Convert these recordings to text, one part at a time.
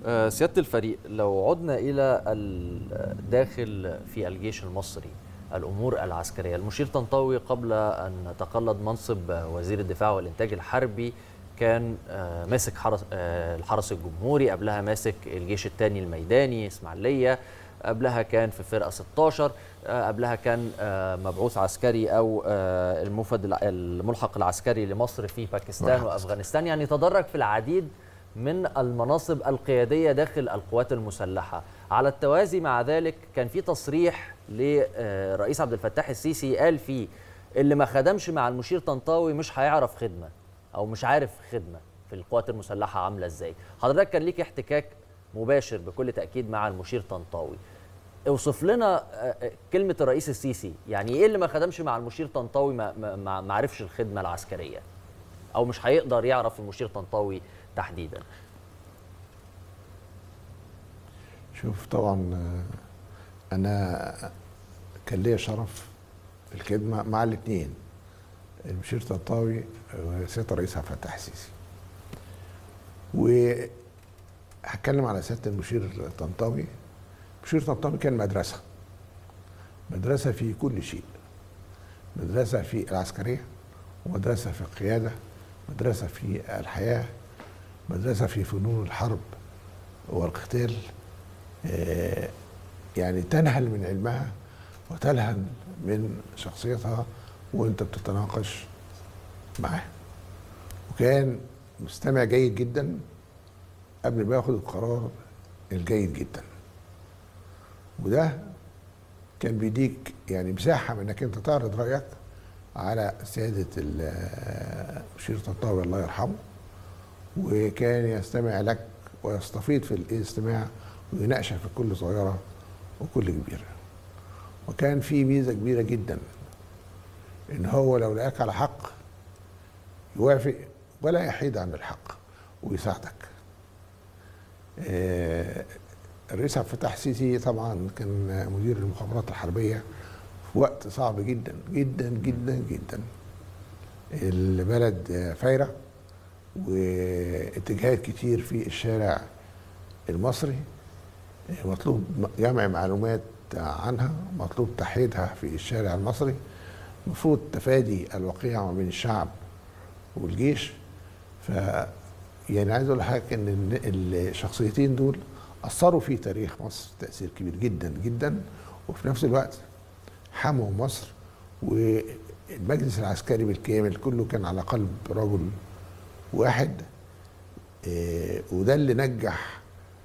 آه، سيادة الفريق لو عدنا إلى الداخل في الجيش المصري الأمور العسكرية المشير طنطاوي قبل أن تقلد منصب وزير الدفاع والإنتاج الحربي كان آه، ماسك حرس آه، الحرس الجمهوري قبلها ماسك الجيش الثاني الميداني إسماعيلية قبلها كان في فرقة 16 آه، قبلها كان آه، مبعوث عسكري أو آه، المفد الع- الملحق العسكري لمصر في باكستان ملحق. وأفغانستان يعني تدرج في العديد من المناصب القيادية داخل القوات المسلحة على التوازي مع ذلك كان في تصريح لرئيس عبد الفتاح السيسي قال فيه اللي ما خدمش مع المشير طنطاوي مش هيعرف خدمة أو مش عارف خدمة في القوات المسلحة عاملة إزاي حضرتك كان ليك احتكاك مباشر بكل تأكيد مع المشير طنطاوي اوصف لنا آه، آه، كلمة الرئيس السيسي يعني ايه اللي ما خدمش مع المشير طنطاوي ما, ما, ما ما عرفش الخدمة العسكرية او مش هيقدر يعرف المشير طنطاوي تحديدا شوف طبعا آه، انا كان ليا شرف في الخدمه مع الاثنين المشير طنطاوي وسياده الرئيس عبد الفتاح السيسي وهتكلم على سياده المشير طنطاوي المشير طنطاوي كان مدرسه مدرسه في كل شيء مدرسه في العسكريه ومدرسه في القياده مدرسه في الحياه مدرسه في فنون الحرب والقتال آه، يعني تنهل من علمها وتلهن من شخصيتها وانت بتتناقش معاه وكان مستمع جيد جدا قبل ما ياخد القرار الجيد جدا وده كان بيديك يعني مساحه من انك انت تعرض رايك على سياده ال- المشير طنطاوي الله يرحمه وكان يستمع لك ويستفيض في الاستماع ويناقشك في كل صغيره وكل كبيره وكان في ميزه كبيره جدا ان هو لو لقاك على حق يوافق ولا يحيد عن الحق ويساعدك آه، الرئيس عبد الفتاح السيسي طبعا كان مدير المخابرات الحربيه في وقت صعب جدا جدا جدا جدا البلد فايره واتجاهات كتير في الشارع المصري مطلوب جمع معلومات عنها مطلوب تحييدها في الشارع المصري المفروض تفادي الوقيعة ما بين الشعب والجيش ف يعني عايز اقول لحضرتك ان ال- الشخصيتين دول اثروا في تاريخ مصر تاثير كبير جدا جدا وفي نفس الوقت حموا مصر والمجلس العسكري بالكامل كله كان على قلب رجل واحد آه، وده اللي نجح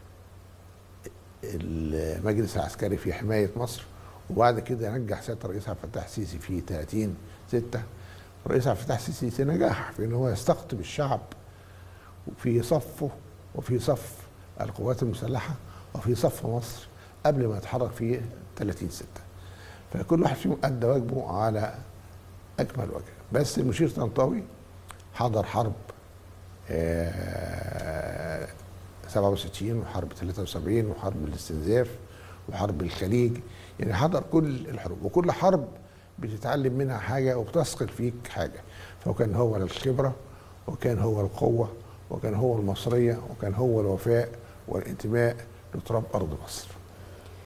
المجلس العسكري في حماية مصر وبعد كده نجح سيادة الرئيس عبد الفتاح السيسي في 30 6 الرئيس عبد الفتاح السيسي نجح في ان هو يستقطب الشعب في صفه وفي صف القوات المسلحة وفي صف مصر قبل ما يتحرك في 30 6 فكل واحد فيهم أدى واجبه على أكمل وجه بس المشير طنطاوي حضر حرب آه، 67 وحرب 73 وحرب الاستنزاف وحرب الخليج يعني حضر كل الحروب وكل حرب بتتعلم منها حاجة وبتثقل فيك حاجة فكان هو الخبرة وكان هو القوة وكان هو المصرية وكان هو الوفاء والانتماء لتراب أرض مصر